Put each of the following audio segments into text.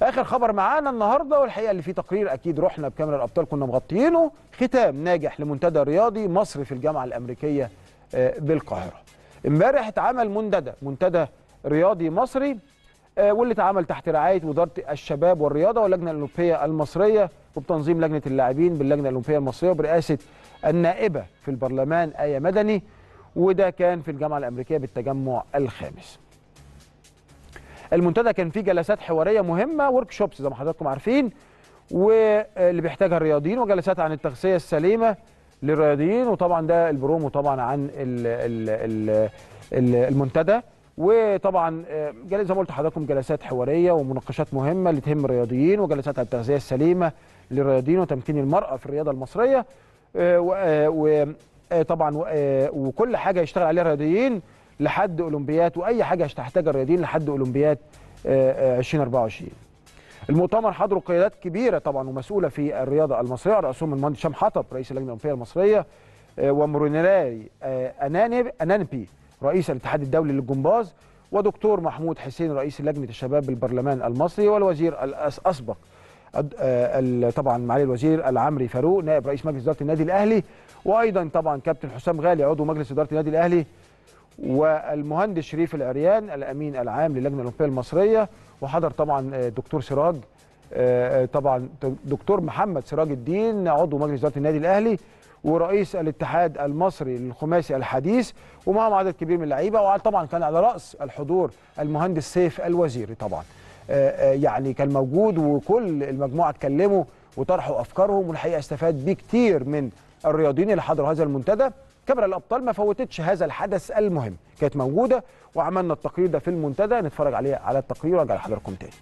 اخر خبر معانا النهارده والحقيقه اللي فيه تقرير اكيد رحنا بكاميرا الابطال كنا مغطيينه ختام ناجح لمنتدى رياضي مصر في الجامعه الامريكيه آه، بالقاهره امبارح اتعمل منتدى منتدى رياضي مصري آه، واللي اتعمل تحت رعايه وزاره الشباب والرياضه واللجنه الاولمبيه المصريه وبتنظيم لجنه اللاعبين باللجنه الاولمبيه المصريه وبرئاسه النائبه في البرلمان ايه مدني وده كان في الجامعه الامريكيه بالتجمع الخامس. المنتدى كان فيه جلسات حواريه مهمه ورك شوبس زي ما حضراتكم عارفين واللي بيحتاجها الرياضيين وجلسات عن التغذيه السليمه للرياضيين وطبعا ده البرومو طبعا عن ال ال ال ال المنتدى وطبعا آه، جل- زي ما قلت لحضراتكم جلسات حواريه ومناقشات مهمه اللي تهم الرياضيين وجلسات عن التغذيه السليمه للرياضيين وتمكين المراه في الرياضه المصريه وطبعا وكل حاجه يشتغل عليها الرياضيين لحد اولمبياد واي حاجه تحتاجها الرياضيين لحد اولمبياد آه، آه، 2024 المؤتمر حضروا قيادات كبيره طبعا ومسؤوله في الرياضه المصريه على راسهم المهندس هشام حطب رئيس اللجنه الاولمبيه المصريه آه، ومورينيري آه، انانب انانبي رئيس الاتحاد الدولي للجمباز ودكتور محمود حسين رئيس لجنه الشباب بالبرلمان المصري والوزير الاسبق الد- آه، ال- طبعا معالي الوزير العمري فاروق نائب رئيس مجلس اداره النادي الاهلي وايضا طبعا كابتن حسام غالي عضو مجلس اداره النادي الاهلي والمهندس شريف العريان الامين العام للجنه الاولمبيه المصريه وحضر طبعا آه، دكتور سراج آه، آه، طبعا دكتور محمد سراج الدين عضو مجلس اداره النادي الاهلي ورئيس الاتحاد المصري للخماسي الحديث ومعهم عدد كبير من اللعيبه وطبعا كان على راس الحضور المهندس سيف الوزيري طبعا آه، آه، يعني كان موجود وكل المجموعه اتكلموا وطرحوا افكارهم والحقيقه استفاد بيه كتير من الرياضيين اللي حضروا هذا المنتدى كاميرا الابطال ما فوتتش هذا الحدث المهم كانت موجوده وعملنا التقرير ده في المنتدى نتفرج عليه على التقرير وارجع لحضراتكم تاني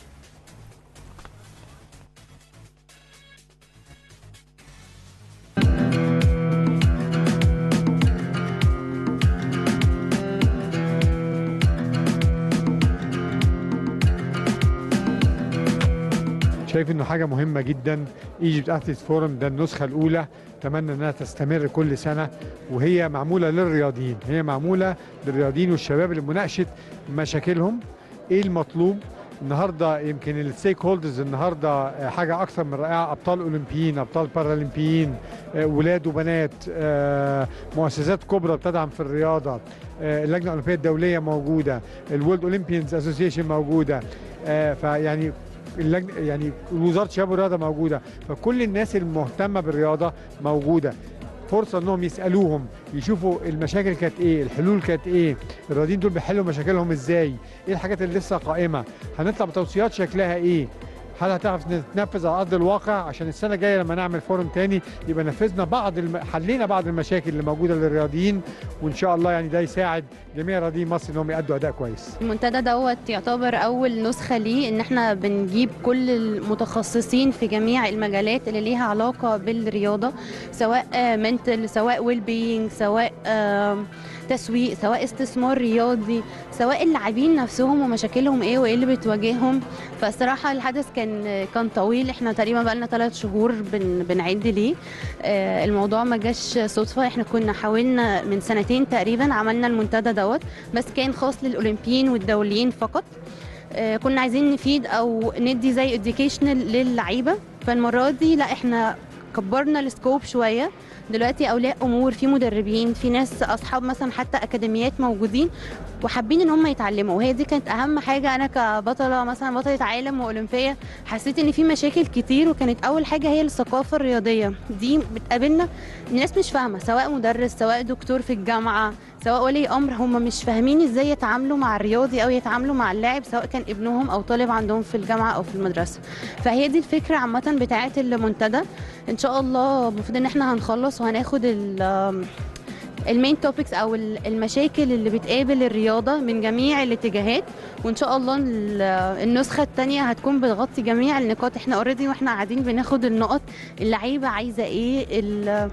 شايف انه حاجه مهمه جدا ايجيبت اثليت فورم ده النسخه الاولى اتمنى انها تستمر كل سنه وهي معموله للرياضيين هي معموله للرياضيين والشباب لمناقشه مشاكلهم ايه المطلوب النهارده يمكن الستيك هولدرز النهارده آه، حاجه اكثر من رائعه ابطال اولمبيين ابطال بارالمبيين آه، ولاد وبنات آه، مؤسسات كبرى بتدعم في الرياضه آه، اللجنه الاولمبيه الدوليه موجوده الورلد اولمبيانز اسوسيشن موجوده آه، فيعني اللجنه يعني وزاره الشباب والرياضه موجوده فكل الناس المهتمه بالرياضه موجوده فرصه انهم يسالوهم يشوفوا المشاكل كانت ايه الحلول كانت ايه الرياضيين دول بيحلوا مشاكلهم ازاي ايه الحاجات اللي لسه قائمه هنطلع بتوصيات شكلها ايه هل هتعرف تنفذ على ارض الواقع عشان السنه الجايه لما نعمل فورم تاني يبقى نفذنا بعض الم... حلينا بعض المشاكل اللي موجوده للرياضيين وان شاء الله يعني ده يساعد جميع رياضيين مصر انهم يادوا اداء كويس المنتدى دوت يعتبر اول نسخه ليه ان احنا بنجيب كل المتخصصين في جميع المجالات اللي ليها علاقه بالرياضه سواء منتل سواء ويل بينج سواء آم، تسويق سواء استثمار رياضي سواء اللاعبين نفسهم ومشاكلهم ايه وايه اللي بتواجههم فالصراحه الحدث كان كان طويل احنا تقريبا بقالنا ثلاث شهور بن بنعد ليه آه، الموضوع ما جاش صدفه احنا كنا حاولنا من سنتين تقريبا عملنا المنتدى دوت بس كان خاص للاولمبيين والدوليين فقط آه، كنا عايزين نفيد او ندي زي اديوكيشنال للعيبه فالمره دي لا احنا كبرنا السكوب شويه دلوقتي اولياء امور في مدربين في ناس اصحاب مثلا حتى اكاديميات موجودين وحابين ان هم يتعلموا وهي دي كانت اهم حاجه انا كبطله مثلا بطله عالم واولمبيه حسيت ان في مشاكل كتير وكانت اول حاجه هي الثقافه الرياضيه دي بتقابلنا الناس مش فاهمه سواء مدرس سواء دكتور في الجامعه سواء ولي امر هم مش فاهمين ازاي يتعاملوا مع الرياضي او يتعاملوا مع اللاعب سواء كان ابنهم او طالب عندهم في الجامعه او في المدرسه فهي دي الفكره عامه بتاعه المنتدى ان شاء الله المفروض ان احنا هنخلص وهناخد ال المين توبكس او ال- المشاكل اللي بتقابل الرياضه من جميع الاتجاهات وان شاء الله ال- النسخه الثانيه هتكون بتغطي جميع النقاط احنا اوريدي واحنا قاعدين بناخد النقط اللعيبه عايزه ايه ال-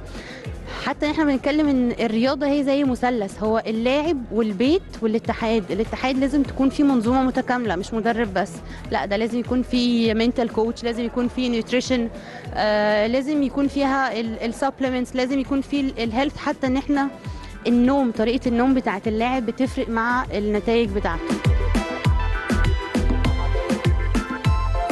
حتى احنا بنتكلم ان الرياضه هي زي مثلث هو اللاعب والبيت والاتحاد الاتحاد لازم تكون في منظومه متكامله مش مدرب بس لا ده لازم يكون في منتال كوتش لازم يكون في نيوتريشن آه لازم يكون فيها السبلمنتس لازم يكون في الهيلث حتى ان احنا النوم طريقه النوم بتاعه اللاعب بتفرق مع النتائج بتاعته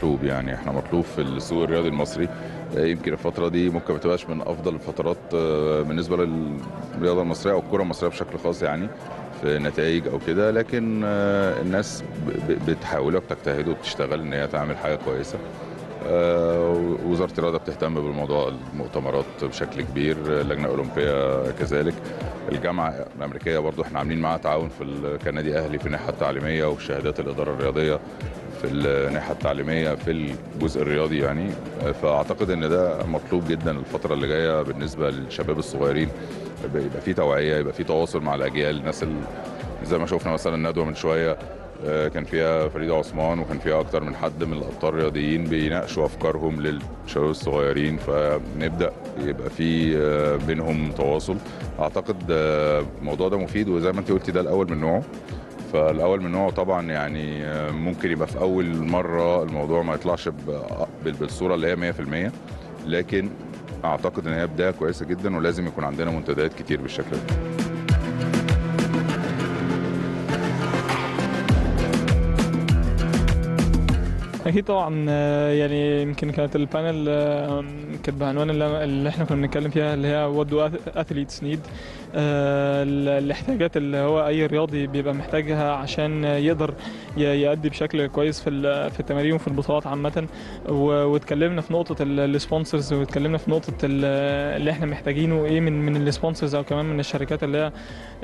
مطلوب يعني احنا مطلوب في السوق الرياضي المصري آه، يمكن الفتره دي ممكن ما تبقاش من افضل الفترات آه، بالنسبه للرياضه المصريه او الكره المصريه بشكل خاص يعني في نتائج او كده لكن آه، الناس ب- ب- بتحاول وبتجتهد وبتشتغل ان هي تعمل حاجه كويسه آه، وزاره الرياضه بتهتم بالموضوع المؤتمرات بشكل كبير اللجنه الاولمبيه كذلك الجامعه الامريكيه برضو احنا عاملين معاها تعاون في ال- كنادي اهلي في الناحيه التعليميه وشهادات الاداره الرياضيه في الناحيه التعليميه في الجزء الرياضي يعني آه، فاعتقد ان ده مطلوب جدا الفتره اللي جايه بالنسبه للشباب الصغيرين يبقى في توعيه يبقى في تواصل مع الاجيال الناس ال- زي ما شفنا مثلا الندوه من شويه آه، كان فيها فريدة عثمان وكان فيها أكتر من حد من الأبطال الرياضيين بيناقشوا أفكارهم للشباب الصغيرين فنبدأ يبقى في آه، بينهم تواصل أعتقد آه، الموضوع ده مفيد وزي ما أنت قلتي ده الأول من نوعه فالأول من نوعه طبعا يعني آه، ممكن يبقى في أول مرة الموضوع ما يطلعش ب- بال- بالصورة اللي هي 100% لكن أعتقد إن هي بداية كويسة جدا ولازم يكون عندنا منتديات كتير بالشكل ده اكيد طبعا آه، يعني يمكن كانت البانل آه، كانت بعنوان اللي اللي احنا كنا بنتكلم فيها اللي هي وات دو اثليتس نيد الاحتياجات اللي هو اي رياضي بيبقى محتاجها عشان يقدر ي- يأدي بشكل كويس في ال- في التمارين وفي البطولات عامه و- واتكلمنا في نقطه السبونسرز واتكلمنا في نقطه ال- اللي احنا محتاجينه ايه من من السبونسرز او كمان من الشركات اللي هي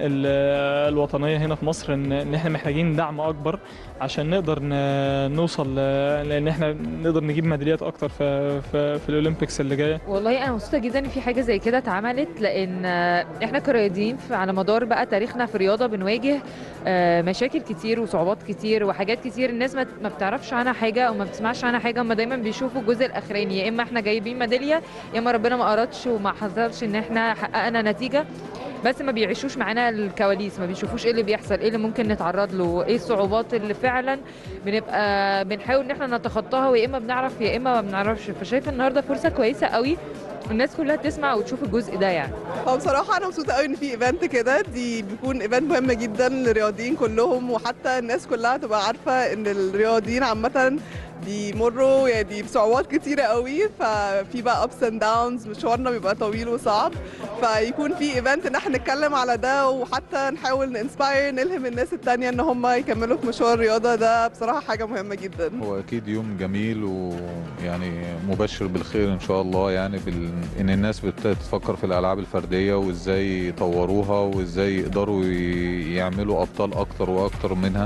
ال- الوطنيه هنا في مصر ان ان احنا محتاجين دعم اكبر عشان نقدر ن- نوصل ل- لان احنا نقدر نجيب ميداليات اكتر في في, في الاولمبيكس اللي جايه والله انا مبسوطه جدا ان في حاجه زي كده اتعملت لان آه، احنا كرياضيين في- على مدار بقى تاريخنا في الرياضه بنواجه آه، مشاكل كتير وصعوبات كتير وحاجات كتير الناس ما ما بتعرفش عنها حاجه او ما بتسمعش عنها حاجه هم دايما بيشوفوا الجزء الاخراني يا اما احنا جايبين ميداليه يا اما ربنا ما ارادش وما حصلش ان احنا حققنا نتيجه بس ما بيعيشوش معانا الكواليس ما بيشوفوش ايه اللي بيحصل ايه اللي ممكن نتعرض له ايه الصعوبات اللي فعلا بنبقى بنحاول ان احنا نتخطاها ويا اما بنعرف يا اما ما بنعرفش فشايفه النهارده فرصه كويسه قوي الناس كلها تسمع وتشوف الجزء ده يعني هو بصراحة أنا مبسوطة قوي إن في إيفنت كده دي بيكون إيفنت مهم جدا للرياضيين كلهم وحتى الناس كلها تبقى عارفة إن الرياضيين عامة بيمروا يعني بصعوبات كتيرة قوي ففي بقى ups and downs مشوارنا بيبقى طويل وصعب فيكون في إيفنت إن احنا نتكلم على ده وحتى نحاول ننسباير نلهم الناس التانية إن هم يكملوا في مشوار الرياضة ده بصراحة حاجة مهمة جدا هو اكيد يوم جميل ويعني مبشر بالخير ان شاء الله يعني بال... ان الناس بتبتدي تفكر في الالعاب الفرديه وازاي يطوروها وازاي يقدروا ي- يعملوا ابطال اكتر واكتر منها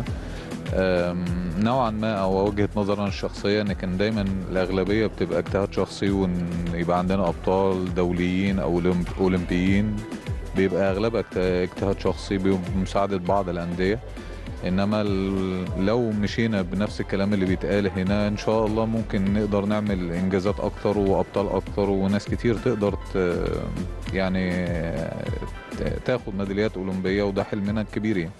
أم، نوعا ما او وجهه نظرنا الشخصيه ان كان دايما الاغلبيه بتبقى اجتهاد شخصي وان يبقى عندنا ابطال دوليين او أولمب- اولمبيين بيبقى اغلبها اجت- اجتهاد شخصي بمساعده بعض الانديه انما ال- لو مشينا بنفس الكلام اللي بيتقال هنا ان شاء الله ممكن نقدر نعمل انجازات اكتر وابطال اكتر وناس كتير تقدر ت يعني ت- تاخد ميداليات اولمبيه وده حلمنا الكبير يعني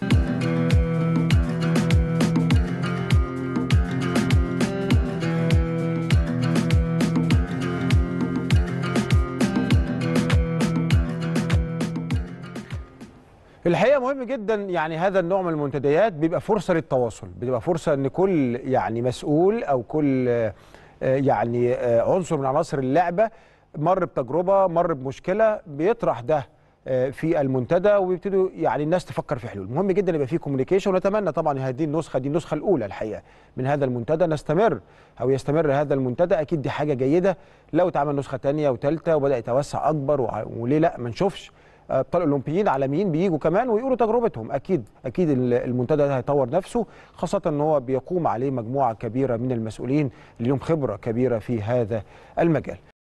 الحقيقه مهم جدا يعني هذا النوع من المنتديات بيبقى فرصه للتواصل بتبقى فرصه ان كل يعني مسؤول او كل آه، آه، يعني آه، عنصر من عناصر اللعبه مر بتجربه مر بمشكله بيطرح ده آه، في المنتدى وبيبتدوا يعني الناس تفكر في حلول مهم جدا يبقى في كوميونيكيشن ونتمنى طبعا هذه النسخه دي النسخه الاولى الحقيقه من هذا المنتدى نستمر او يستمر هذا المنتدى اكيد دي حاجه جيده لو اتعمل نسخه ثانيه وثالثه وبدا يتوسع اكبر وع- وليه لا ما نشوفش ابطال اولمبيين عالميين بيجوا كمان ويقولوا تجربتهم اكيد اكيد ال- المنتدى ده هيطور نفسه خاصه ان هو بيقوم عليه مجموعه كبيره من المسؤولين اللي لهم خبره كبيره في هذا المجال